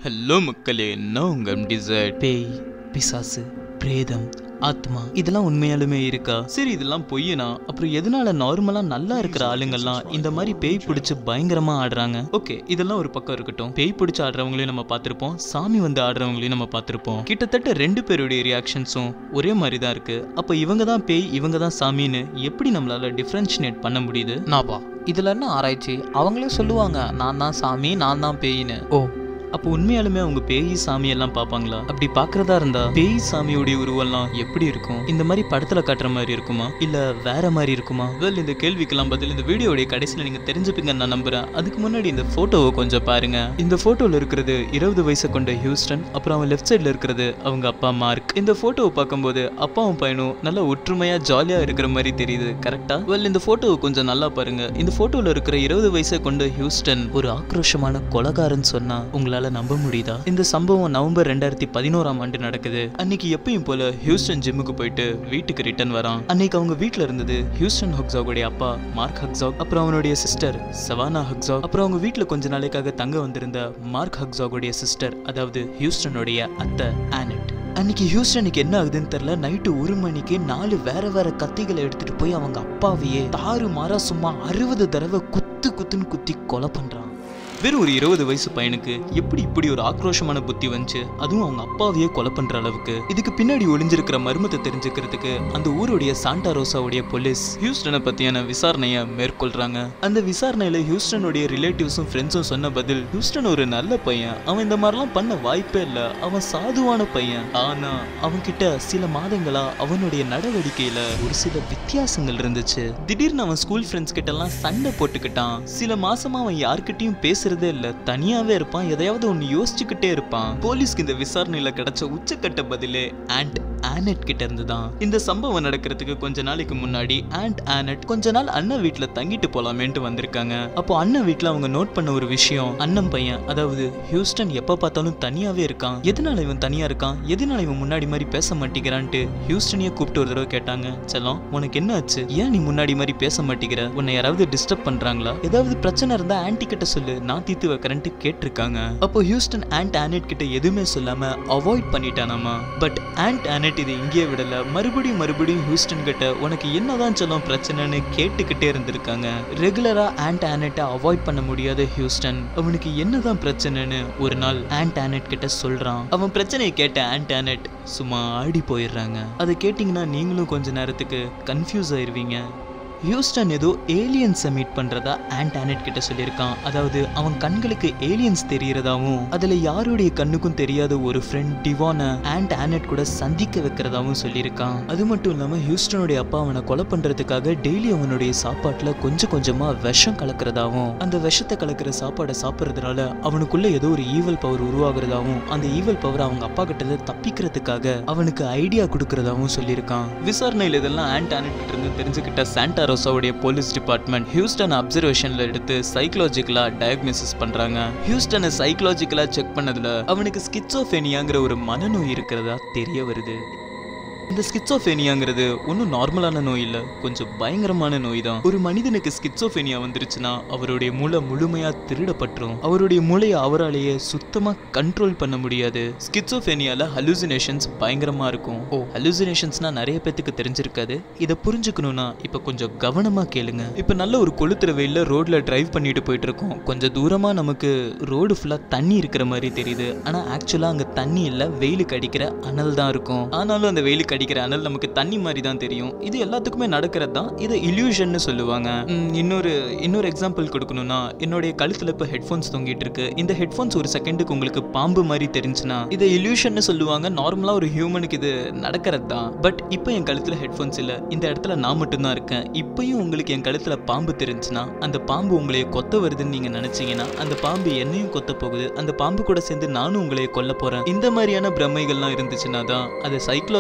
hello மக்களே நான் உங்கள் டிசர்ட் பேய் பிசாசு பிரேதம் ஆத்மா இதெல்லாம் உண்மையாலுமே இருக்கா சரி இதெல்லாம் பொய்யனா அப்புறம் எதனால நார்மலா நல்லா இருக்கிற ஆளுங்கெல்லாம் இந்த மாதிரி பேய் பிடிச்சு பயங்கரமா ஆடுறாங்க ஓகே இதெல்லாம் ஒரு பக்கம் இருக்கட்டும் பேய் பிடிச்சு ஆடுறவங்களையும் நம்ம பார்த்திருப்போம் சாமி வந்து ஆடுறவங்களையும் நம்ம பார்த்திருப்போம் கிட்டத்தட்ட ரெண்டு பேருடைய ரியாக்ஷன்ஸும் ஒரே மாதிரி தான் இருக்கு அப்ப இவங்க தான் பேய் இவங்க தான் சாமின்னு எப்படி நம்மளால டிஃபரன்ஷியேட் பண்ண முடியுது நாப்பா இதுல என்ன ஆராய்ச்சி அவங்களே சொல்லுவாங்க நான் தான் சாமி நான் தான் பேயின்னு ஓ அப்போ உண்மையாலுமே அவங்க பேய் சாமி எல்லாம் பார்ப்பாங்களா அப்படி பார்க்கறதா இருந்தா பேய் சாமியோடைய உருவெல்லாம் எப்படி இருக்கும் இந்த மாதிரி படத்துல காட்டுற மாதிரி இருக்குமா இல்ல வேற மாதிரி இருக்குமா வெல் இந்த கேள்விக்கெல்லாம் பதில் இந்த வீடியோடைய கடைசியில் நீங்க தெரிஞ்சுப்பீங்கன்னு நான் நம்புறேன் அதுக்கு முன்னாடி இந்த போட்டோவை கொஞ்சம் பாருங்க இந்த போட்டோல இருக்கிறது இருபது வயசு கொண்ட ஹியூஸ்டன் அப்புறம் அவன் லெஃப்ட் சைடுல இருக்கிறது அவங்க அப்பா மார்க் இந்த போட்டோவை பார்க்கும்போது அப்பாவும் பையனும் நல்லா ஒற்றுமையா ஜாலியா இருக்கிற மாதிரி தெரியுது கரெக்டா வெல் இந்த போட்டோவை கொஞ்சம் நல்லா பாருங்க இந்த போட்டோல இருக்கிற இருபது வயசை கொண்ட ஹியூஸ்டன் ஒரு ஆக்ரோஷமான கொலகாரன் சொன்னா உங்களால நம்ப முடியுதா இந்த சம்பவம் நவம்பர் ரெண்டாயிரத்தி பதினோராம் ஆண்டு நடக்குது அன்னைக்கு எப்பயும் போல ஹியூஸ்டன் ஜிம்முக்கு போயிட்டு வீட்டுக்கு ரிட்டர்ன் வரான் அன்னைக்கு அவங்க வீட்ல இருந்தது ஹியூஸ்டன் ஹக்ஸாகுடைய அப்பா மார்க் ஹக்ஸாக் அப்புறம் அவனுடைய சிஸ்டர் சவானா ஹக்ஸாக் அப்புறம் அவங்க வீட்ல கொஞ்ச நாளைக்காக தங்க வந்திருந்த மார்க் ஹக்ஸாகுடைய சிஸ்டர் அதாவது ஹியூஸ்டனுடைய அத்தை ஆனட் அன்னைக்கு ஹியூஸ்டனுக்கு என்ன ஆகுதுன்னு தெரியல நைட்டு ஒரு மணிக்கு நாலு வேற வேற கத்திகளை எடுத்துட்டு போய் அவங்க அப்பாவையே தாறு மாறா சும்மா அறுபது தடவை குத்து குத்துன்னு குத்தி கொலை பண்றான் வெறும் ஒரு இருபது வயசு பையனுக்கு எப்படி இப்படி ஒரு ஆக்ரோஷமான புத்தி வந்துச்சு அதுவும் அவங்க அப்பாவையே கொலை பண்ற அளவுக்கு இதுக்கு பின்னாடி ஒளிஞ்சிருக்கிற மர்மத்தை தெரிஞ்சுக்கிறதுக்கு அந்த ஊருடைய சாண்டா ரோசாவுடைய போலீஸ் ஹியூஸ்டனை பத்தியான விசாரணையை மேற்கொள்றாங்க அந்த விசாரணையில ஹியூஸ்டனுடைய ரிலேட்டிவ்ஸும் ஃப்ரெண்ட்ஸும் சொன்ன பதில் ஹியூஸ்டன் ஒரு நல்ல பையன் அவன் இந்த மாதிரிலாம் பண்ண வாய்ப்பே இல்ல அவன் சாதுவான பையன் ஆனா அவன் கிட்ட சில மாதங்களா அவனுடைய நடவடிக்கையில ஒரு சில வித்தியாசங்கள் இருந்துச்சு திடீர்னு அவன் ஸ்கூல் ஃப்ரெண்ட்ஸ் கிட்ட எல்லாம் சண்டை போட்டுக்கிட்டான் சில மாசமா அவன் யார்கிட்டயும் பேசுறதே இல்ல தனியாவே இருப்பான் எதையாவது ஒன்னு யோசிச்சுக்கிட்டே இருப்பான் போலீஸ்க்கு இந்த விசாரணையில கிடைச்ச உச்சக்கட்ட பதிலே ஆண்ட் ஆனட் கிட்ட இருந்து தான் இந்த சம்பவம் நடக்கிறதுக்கு கொஞ்ச நாளைக்கு முன்னாடி ஆண்ட் ஆனட் கொஞ்ச நாள் அண்ணன் வீட்ல தங்கிட்டு போலாமேன்ட்டு வந்திருக்காங்க அப்போ அண்ணன் வீட்ல அவங்க நோட் பண்ண ஒரு விஷயம் அண்ணன் பையன் அதாவது ஹியூஸ்டன் எப்ப பார்த்தாலும் தனியாவே இருக்கான் எதனால இவன் தனியா இருக்கான் எதனால இவன் முன்னாடி மாதிரி பேச மாட்டேங்கிறான்ட்டு ஹியூஸ்டனையே கூப்பிட்டு ஒரு தடவை கேட்டாங்க செல்லம் உனக்கு என்ன ஆச்சு ஏன் நீ முன்னாடி மாதிரி பேச மாட்டேங்கிற உன்னை யாராவது டிஸ்டர்ப் பண்றாங்களா ஏதாவது பிரச்சனை இருந்தா ஆன்ட்டி கிட்ட சொல்லு நான் தீர்த்து வைக்கிறேன்ட்டு கேட்டிருக்காங்க அப்போ ஹியூஸ்டன் ஆண்ட் ஆனட் கிட்ட எதுவுமே சொல்லாம அவாய்ட் பண்ணிட்டானாமா பட் ஆண்ட் ஆனட் இது இங்கேயே விடல மறுபடியும் மறுபடியும் ஹியூஸ்டன் கிட்ட உனக்கு என்னதான் சொல்லும் பிரச்சனைன்னு கேட்டுக்கிட்டே இருந்திருக்காங்க ரெகுலரா ஆண்ட் ஆனட்டை அவாய்ட் பண்ண முடியாத ஹியூஸ்டன் அவனுக்கு என்னதான் பிரச்சனைன்னு ஒரு நாள் ஆண்ட் ஆனட் கிட்ட சொல்றான் அவன் பிரச்சனையை கேட்ட ஆண்ட் ஆனட் சும்மா ஆடி போயிடுறாங்க அதை கேட்டிங்கன்னா நீங்களும் கொஞ்ச நேரத்துக்கு கன்ஃபியூஸ் ஆயிருவீங்க ஹியூஸ்டன் ஏதோ ஏலியன்ஸை மீட் பண்றதா ஆண்ட் ஆனட் கிட்ட சொல்லியிருக்கான் அதாவது அவன் கண்களுக்கு ஏலியன்ஸ் தெரியறதாவும் அதுல யாருடைய கண்ணுக்கும் தெரியாத ஒரு ஃப்ரெண்ட் டிவான ஆண்ட் ஆனட் கூட சந்திக்க வைக்கிறதாவும் சொல்லியிருக்கான் அது மட்டும் இல்லாம ஹியூஸ்டனுடைய அப்பா அவனை கொலை பண்றதுக்காக டெய்லி அவனுடைய சாப்பாட்டுல கொஞ்சம் கொஞ்சமா விஷம் கலக்கிறதாவும் அந்த விஷத்தை கலக்கிற சாப்பாடை சாப்பிட்றதுனால அவனுக்குள்ள ஏதோ ஒரு ஈவல் பவர் உருவாகிறதாவும் அந்த ஈவல் பவர் அவங்க அப்பா கிட்ட இருந்து தப்பிக்கிறதுக்காக அவனுக்கு ஐடியா கொடுக்கறதாவும் சொல்லியிருக்கான் விசாரணையில் இதெல்லாம் ஆண்ட் ஆனட் கிட்ட இருந்து தெரிஞ்சுக்கிட்ட சாண்டா ரோசாவுடைய போலீஸ் டிபார்ட்மெண்ட் ஹியூஸ்டன் அப்சர்வேஷன்ல எடுத்து சைக்கலாஜிக்கலா டயக்னோசிஸ் பண்றாங்க ஹியூஸ்டனை சைக்கலாஜிக்கலா செக் பண்ணதுல அவனுக்கு ஸ்கிட்சோஃபேனியாங்கிற ஒரு மனநோய் இருக்கிறதா தெரிய வருது இந்த ஸ்கிட்சோஃபேனியாங்கிறது ஒன்றும் நார்மலான நோய் இல்லை கொஞ்சம் பயங்கரமான நோய் தான் ஒரு மனிதனுக்கு ஸ்கிட்சோஃபேனியா வந்துருச்சுன்னா அவருடைய மூளை முழுமையா திருடப்பட்டுரும் அவருடைய மூளையை அவராலேயே சுத்தமா கண்ட்ரோல் பண்ண முடியாது ஸ்கிட்சோஃபேனியால ஹலூசினேஷன்ஸ் பயங்கரமா இருக்கும் ஓ ஹலூசினேஷன்ஸ்னா நிறைய பேத்துக்கு தெரிஞ்சிருக்காது இதை புரிஞ்சுக்கணும்னா இப்போ கொஞ்சம் கவனமா கேளுங்க இப்போ நல்ல ஒரு கொளுத்துற வெயில்ல ரோட்ல டிரைவ் பண்ணிட்டு போயிட்டு இருக்கோம் கொஞ்சம் தூரமா நமக்கு ரோடு ஃபுல்லா தண்ணி இருக்கிற மாதிரி தெரியுது ஆனா ஆக்சுவலா அங்க தண்ணி இல்ல வெயிலுக்கு அடிக்கிற அனல் தான் இருக்கும் ஆனாலும் அந்த வெயிலுக்கு அடிக்கிற அனல் நமக்கு தண்ணி மாதிரி தான் தெரியும் இது எல்லாத்துக்குமே நடக்கிறது தான் இதை இல்யூஷன்னு சொல்லுவாங்க ம், இன்னொரு இன்னொரு எக்ஸாம்பிள் கொடுக்கணும்னா என்னுடைய கழுத்துல இப்போ ஹெட்ஃபோன்ஸ் தொங்கிட்டு இருக்கு இந்த ஹெட்ஃபோன்ஸ் ஒரு செகண்டுக்கு உங்களுக்கு பாம்பு மாதிரி தெரிஞ்சுன்னா இதை இல்யூஷன்னு சொல்லுவாங்க நார்மலா ஒரு ஹியூமனுக்கு இது நடக்கிறது தான் பட் இப்போ என் கழுத்துல ஹெட்ஃபோன்ஸ் இல்ல இந்த இடத்துல நான் மட்டும்தான் இருக்கேன் இப்பயும் உங்களுக்கு என் கழுத்துல பாம்பு தெரிஞ்சுன்னா அந்த பாம்பு உங்களைய கொத்த வருதுன்னு நீங்க நினைச்சீங்கன்னா அந்த பாம்பு என்னையும் கொத்த போகுது அந்த பாம்பு கூட சேர்ந்து நானும் உங்களைய கொல்ல போறேன் இந்த மாதிரியான பிரமைகள்லாம் இருந்துச்சுன்னா தான் அதை சைக்கலாஜிக்கலா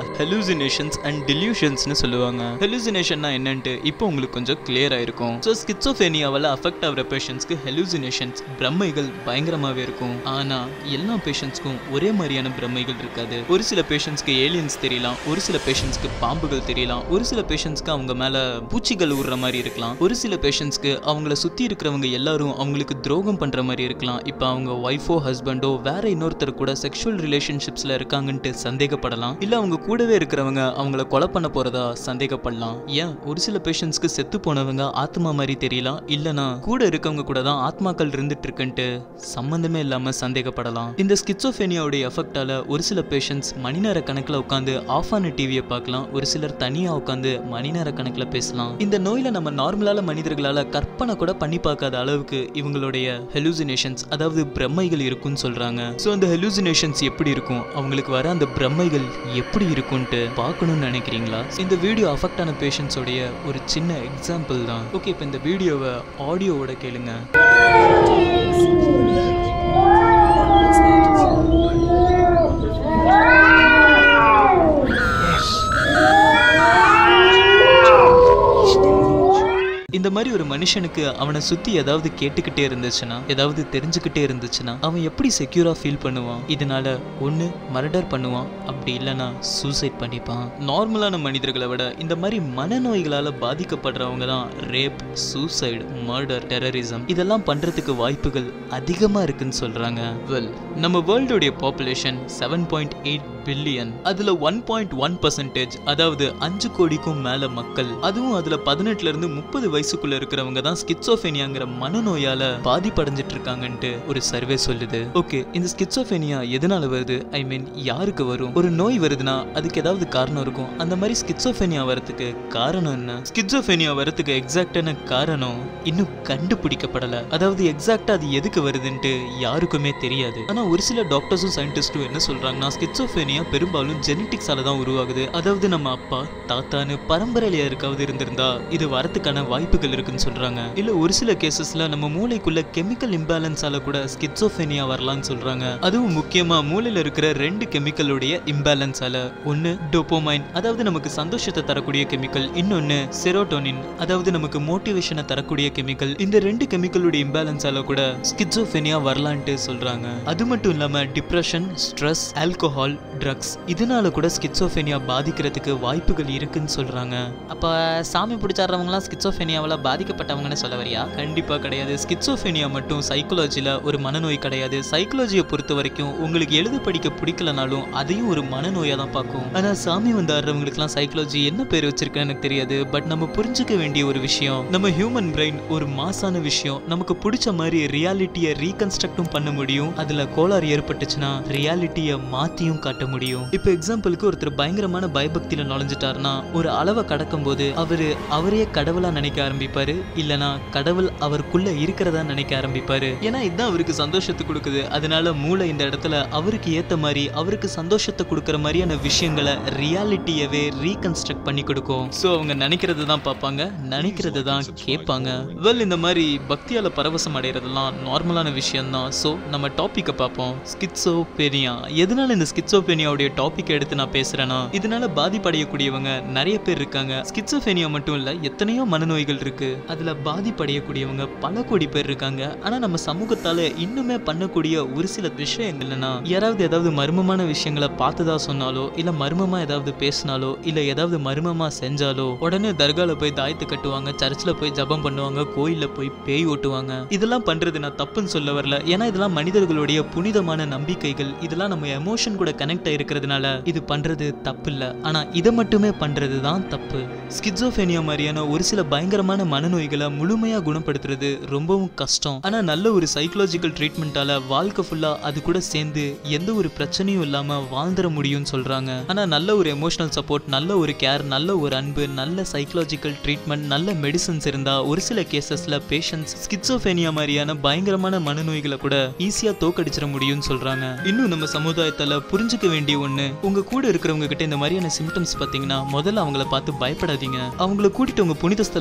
ஹெலூசினேஷன்ஸ் அண்ட் டில்யூஷன்ஸ்னு சொல்லுவாங்க ஹெலூசினேஷன்னா என்னன்ட்டு இப்போ உங்களுக்கு கொஞ்சம் கிளியர் ஆயிருக்கும் ஸோ ஸ்கிட்சோஃபேனியாவால் அஃபெக்ட் ஆகிற பேஷண்ட்ஸ்க்கு ஹெலூசினேஷன்ஸ் பிரம்மைகள் பயங்கரமாகவே இருக்கும் ஆனால் எல்லா பேஷண்ட்ஸ்க்கும் ஒரே மாதிரியான பிரம்மைகள் இருக்காது ஒரு சில பேஷண்ட்ஸ்க்கு ஏலியன்ஸ் தெரியலாம் ஒரு சில பேஷண்ட்ஸ்க்கு பாம்புகள் தெரியலாம் ஒரு சில பேஷண்ட்ஸ்க்கு அவங்க மேலே பூச்சிகள் விடுற மாதிரி இருக்கலாம் ஒரு சில பேஷண்ட்ஸ்க்கு அவங்கள சுற்றி இருக்கிறவங்க எல்லாரும் அவங்களுக்கு துரோகம் பண்ணுற மாதிரி இருக்கலாம் இப்போ அவங்க ஒய்ஃபோ ஹஸ்பண்டோ வேற இன்னொருத்தர் கூட செக்ஷுவல் ரிலேஷன்ஷிப்ஸில் இருக்காங்கன்ட்டு சந்தேகப்படலாம் இல்லை அவங்க கூடவே இருக்கிறவங்க அவங்கள கொலை பண்ண போகிறதா சந்தேகப்படலாம் ஏன் ஒரு சில பேஷண்ட்ஸ்க்கு செத்து போனவங்க ஆத்மா மாதிரி தெரியலாம் இல்லைனா கூட இருக்கவங்க கூட தான் ஆத்மாக்கள் இருந்துட்டு இருக்குன்ட்டு சம்மந்தமே இல்லாமல் சந்தேகப்படலாம் இந்த ஸ்கிட்சோஃபேனியாவுடைய எஃபெக்டால ஒரு சில பேஷண்ட்ஸ் மணி நேர கணக்கில் உட்காந்து ஆஃப் ஆன டிவியை பார்க்கலாம் ஒரு சிலர் தனியாக உட்காந்து மணி நேர கணக்கில் பேசலாம் இந்த நோயில நம்ம நார்மலான மனிதர்களால கற்பனை கூட பண்ணி பார்க்காத அளவுக்கு இவங்களுடைய ஹெலூசினேஷன்ஸ் அதாவது பிரம்மைகள் இருக்கும்னு சொல்றாங்க ஸோ அந்த ஹெலூசினேஷன்ஸ் எப்படி இருக்கும் அவங்களுக்கு வர அந்த பிரம்மைகள் எப்படி இருக்கும்ட்டு பார்க்கணும்னு நினைக்கிறீங்களா இந்த வீடியோ அஃபெக்ட் ஆன பேஷண்ட்ஸோடைய ஒரு சின்ன எக்ஸாம்பிள் தான் ஓகே இப்போ இந்த வீடியோவை ஆடியோவோட கேளுங்க இந்த மாதிரி ஒரு மனுஷனுக்கு அவனை சுத்தி ஏதாவது கேட்டுக்கிட்டே இருந்துச்சுன்னா ஏதாவது தெரிஞ்சுக்கிட்டே இருந்துச்சுன்னா அவன் எப்படி செக்யூரா ஃபீல் பண்ணுவான் இதனால ஒன்று மர்டர் பண்ணுவான் அப்படி இல்லைன்னா சூசைட் பண்ணிப்பான் நார்மலான மனிதர்களை விட இந்த மாதிரி மனநோய்களால பாதிக்கப்படுறவங்க தான் ரேப் சூசைடு மர்டர் டெரரிசம் இதெல்லாம் பண்றதுக்கு வாய்ப்புகள் அதிகமா இருக்குன்னு சொல்றாங்க வெல் நம்ம வேர்ல்டுடைய population seven point eight billion அதுல ஒன் பாயிண்ட் ஒன் பர்சன்டேஜ் அதாவது அஞ்சு கோடிக்கும் மேல மக்கள் அதுவும் அதுல பதினெட்டுல இருந்து முப்பது வயசுக்குள்ள இருக்கிறவங்க தான் ஸ்கிட்சோஃபேனியாங்கிற மனநோயால பாதிப்படைஞ்சிட்டு இருக்காங்கன்ட்டு ஒரு சர்வே சொல்லுது ஓகே இந்த ஸ்கிட்சோஃபேனியா எதனால வருது ஐ மீன் யாருக்கு வரும் ஒரு நோய் வருதுன்னா அதுக்கு ஏதாவது காரணம் இருக்கும் அந்த மாதிரி ஸ்கிட்சோஃபேனியா வரதுக்கு காரணம் என்ன ஸ்கிட்சோஃபேனியா வரதுக்கு எக்ஸாக்டான காரணம் இன்னும் கண்டுபிடிக்கப்படல அதாவது எக்ஸாக்டா அது எதுக்கு வருதுன்ட்டு யாருக்குமே தெரியாது ஆனா ஒரு சில டாக்டர்ஸும் சயின்டிஸ்டும் என்ன சொல்றாங்கன்னா ஸ்கிட்சோஃபேனியா பெரும்பாலும் ஜெனட்டிக்ஸால தான் உருவாகுது அதாவது நம்ம அப்பா தாத்தான்னு பரம்பரையில யாருக்காவது இருந்திருந்தா இது வரதுக்கான வாய்ப்புகள் இருக்குன்னு சொல்றாங்க இல்ல ஒரு சில கேசஸ்ல நம்ம மூளைக்குள்ள கெமிக்கல் இம்பேலன்ஸால கூட ஸ்கிட்சோஃபேனியா வரலாம்னு சொல்றாங்க அதுவும் முக்கியமா மூளையில இருக்கிற ரெண்டு கெமிக்கலுடைய இம்பேலன்ஸால ஒன்னு டோபோமைன் அதாவது நமக்கு சந்தோஷத்தை தரக்கூடிய கெமிக்கல் இன்னொன்னு செரோட்டோனின் அதாவது நமக்கு மோட்டிவேஷனை தரக்கூடிய கெமிக்கல் இந்த ரெண்டு கெமிக்கலுடைய இம்பேலன்ஸால கூட ஸ்கிட்சோஃபேனியா வரலான்ட்டு சொல்றாங்க அது மட்டும் இல்லாம டிப்ரெஷன் ஸ்ட்ரெஸ் ஆல்கோஹால் ட்ரக்ஸ் இதனால கூட ஸ்கிட்சோஃபேனியா பாதிக்கிறதுக்கு வாய்ப்புகள் இருக்குன்னு சொல்றாங்க அப்போ சாமி பிடிச்சாடுறவங்களாம் ஸ்கிட்சோஃபேனியாவால் பாதிக்கப்பட்டவங்கன்னு சொல்ல வரியா கண்டிப்பா கிடையாது ஸ்கிட்சோஃபேனியா மட்டும் சைக்காலஜில ஒரு மனநோய் கிடையாது சைக்காலஜியை பொறுத்த வரைக்கும் உங்களுக்கு எழுத படிக்க பிடிக்கலனாலும் அதையும் ஒரு மனநோயா தான் பார்க்கும் ஆனா சாமி வந்து ஆடுறவங்களுக்குலாம் சைக்காலஜி என்ன பேர் வச்சிருக்கேன்னு எனக்கு தெரியாது பட் நம்ம புரிஞ்சுக்க வேண்டிய ஒரு விஷயம் நம்ம ஹியூமன் பிரெயின் ஒரு மாசான விஷயம் நமக்கு பிடிச்ச மாதிரி ரியாலிட்டியை ரீகன்ஸ்ட்ரக்டும் பண்ண முடியும் அதுல கோளாறு ஏற்பட்டுச்சுன்னா ரியாலிட்டியை மாத்தியும் காட்ட முடியும் இப்போ எக்ஸாம்பிளுக்கு ஒருத்தர் பயங்கரமான பயபக்தியில நுழைஞ்சிட்டாருன்னா ஒரு அளவை கடக்கும் போது அவரு அவரையே கடவுளா நினைக்க ஆரம்பிப்பாரு இல்லனா கடவுள் அவருக்குள்ள இருக்கிறதா நினைக்க ஆரம்பிப்பாரு ஏன்னா இதுதான் அவருக்கு சந்தோஷத்தை கொடுக்குது அதனால மூளை இந்த இடத்துல அவருக்கு ஏத்த மாதிரி அவருக்கு சந்தோஷத்தை கொடுக்குற மாதிரியான விஷயங்களை ரியாலிட்டியவே ரீகன்ஸ்ட்ரக்ட் பண்ணி கொடுக்கும் ஸோ அவங்க நினைக்கிறது தான் பார்ப்பாங்க நினைக்கிறது தான் கேட்பாங்க வெல் இந்த மாதிரி பக்தியால பரவசம் அடைகிறதெல்லாம் நார்மலான விஷயம் தான் ஸோ நம்ம டாப்பிக்கை பார்ப்போம் ஸ்கிட்சோபேனியா எதனால இந்த ஸ்கிட்சோபேனியாவுடைய டாபிக் எடுத்து நான் பேசுறேன்னா இதனால பாதிப்படையக்கூடியவங்க நிறைய பேர் இருக்காங்க ஸ்கிட்சோபேனியா மட்டும் இல்ல எத்தனையோ மனநோய்கள் இருக்கு அதுல பாதிப்படையக்கூடியவங்க பல கோடி பேர் இருக்காங்க ஆனா நம்ம சமூகத்தால இன்னுமே பண்ணக்கூடிய ஒரு சில விஷயங்கள் என்னன்னா யாராவது ஏதாவது மர்மமான விஷயங்களை பார்த்ததா சொன்னாலோ இல்ல மர்மமா ஏதாவது பேசினாலோ இல்ல ஏதாவது மர்மமா செஞ்சாலோ உடனே தர்கால போய் தாயத்து கட்டுவாங்க சர்ச்சில் போய் ஜபம் பண்ணுவாங்க கோயில்ல போய் பேய் ஓட்டுவாங்க இதெல்லாம் பண்றது நான் தப்புன்னு சொல்ல வரல ஏன்னா இதெல்லாம் மனிதர்களுடைய புனிதமான நம்பிக்கைகள் இதெல்லாம் நம்ம எமோஷன் கூட கனெக்ட் ஆயிருக்கிறதுனால இது பண்றது தப்பு இல்ல ஆனா இதை மட்டுமே பண்றது தான் தப்பு ஸ்கிட்சோஃபேனியா மாதிரியான ஒரு சில பயங்கரமான மனநோய்களை முழுமையா குணப்படுத்துறது ரொம்பவும் கஷ்டம் ஆனா நல்ல ஒரு சைக்கலாஜிக்கல் ட்ரீட்மெண்ட்டால வாழ்க்கை ஃபுல்லா அது கூட சேர்ந்து எந்த ஒரு பிரச்சனையும் இல்லாம வாழ்ந்துட முடியும்னு சொல்றாங்க ஆனா நல்ல ஒரு எமோஷனல் சப்போர்ட் நல்ல ஒரு கேர் நல்ல ஒரு அன்பு நல்ல சைக்கலாஜிக்கல் ட்ரீட்மெண்ட் நல்ல மெடிசன்ஸ் இருந்தா ஒரு சில கேசஸ்ல பேஷண்ட்ஸ் ஸ்கிட்சோஃபேனியா மாதிரியான பயங்கரமான மனநோய்களை கூட ஈஸியா தோக்கடிச்சிட முடியும்னு சொல்றாங்க இன்னும் நம்ம சமுதாயத்துல புரிஞ்சுக்க வேண்டிய ஒண்ணு உங்க கூட இருக்கிறவங்க கிட்ட இந்த மாதிரியான சிம்டம்ஸ் பாத்தீங்கன்னா முதல்ல அவங்கள பார்த்து பயப்படாதீங்க அவங்கள கூட்டிட்டு உங்க புனித ஸ்தலங்களுக்கு போங்க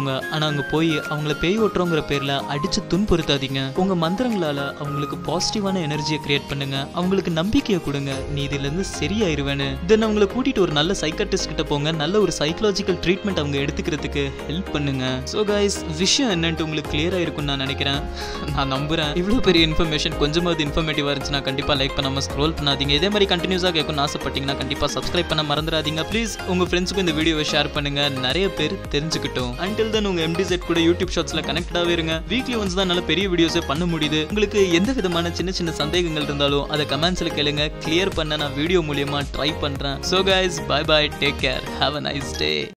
போங்க ஆனா அங்க போய் அவங்கள பேய் ஓட்டுறோங்கிற பேர்ல அடிச்சு துன்புறுத்தாதீங்க உங்க மந்திரங்களால அவங்களுக்கு பாசிட்டிவான எனர்ஜியை கிரியேட் பண்ணுங்க அவங்களுக்கு நம்பிக்கையை கொடுங்க நீ இதுல இருந்து சரியாயிருவேன்னு தென் அவங்கள கூட்டிட்டு ஒரு நல்ல சைக்கட்டிஸ்ட் கிட்ட போங்க நல்ல ஒரு சைக்கலாஜிக்கல் ட்ரீட்மெண்ட் அவங்க எடுத்துக்கிறதுக்கு ஹெல்ப் பண்ணுங்க ஸோ கைஸ் விஷயம் என்னன்ட்டு உங்களுக்கு கிளியரா இருக்கும்னு நான் நினைக்கிறேன் நான் நம்புறேன் இவ்வளோ பெரிய இன்ஃபர்மேஷன் கொஞ்சமாவது இன்ஃபர்மேட்டிவா இருந்துச்சுன்னா கண்டிப்பா லைக் பண்ணாம ஸ்க்ரோல் பண்ணாதீங்க இதே மாதிரி கண்டினியூஸா கேட்கணும்னு ஆசைப்பட்டீங்கன்னா கண்டிப்பா சப்ஸ்கிரைப் பண்ண மறந்துடாதீங்க ப்ளீஸ் உங்க ஃப்ரெண்ட்ஸுக்கும் இந்த வீடியோவை ஷேர் பண்ணுங்க நிறைய பேர் தெரிஞ்சுக்கிட்டோம் அன்டில் தென் உங்க எம்டி செட் கூட யூடியூப் ஷார்ட்ஸ்ல கனெக்டாவே இருங்க வீக்லி ஒன்ஸ் தான் நல்ல பெரிய வீடியோஸே பண்ண முடியுது உங்களுக்கு எந்த விதமான சின்ன சின்ன சந்தேகங்கள் இருந்தாலும் அதை கமெண்ட்ஸ்ல கேளுங்க கிளியர் பண்ண நான் வீடியோ மூலியமா ட்ரை பண்றேன் so guys bye bye take care have a nice day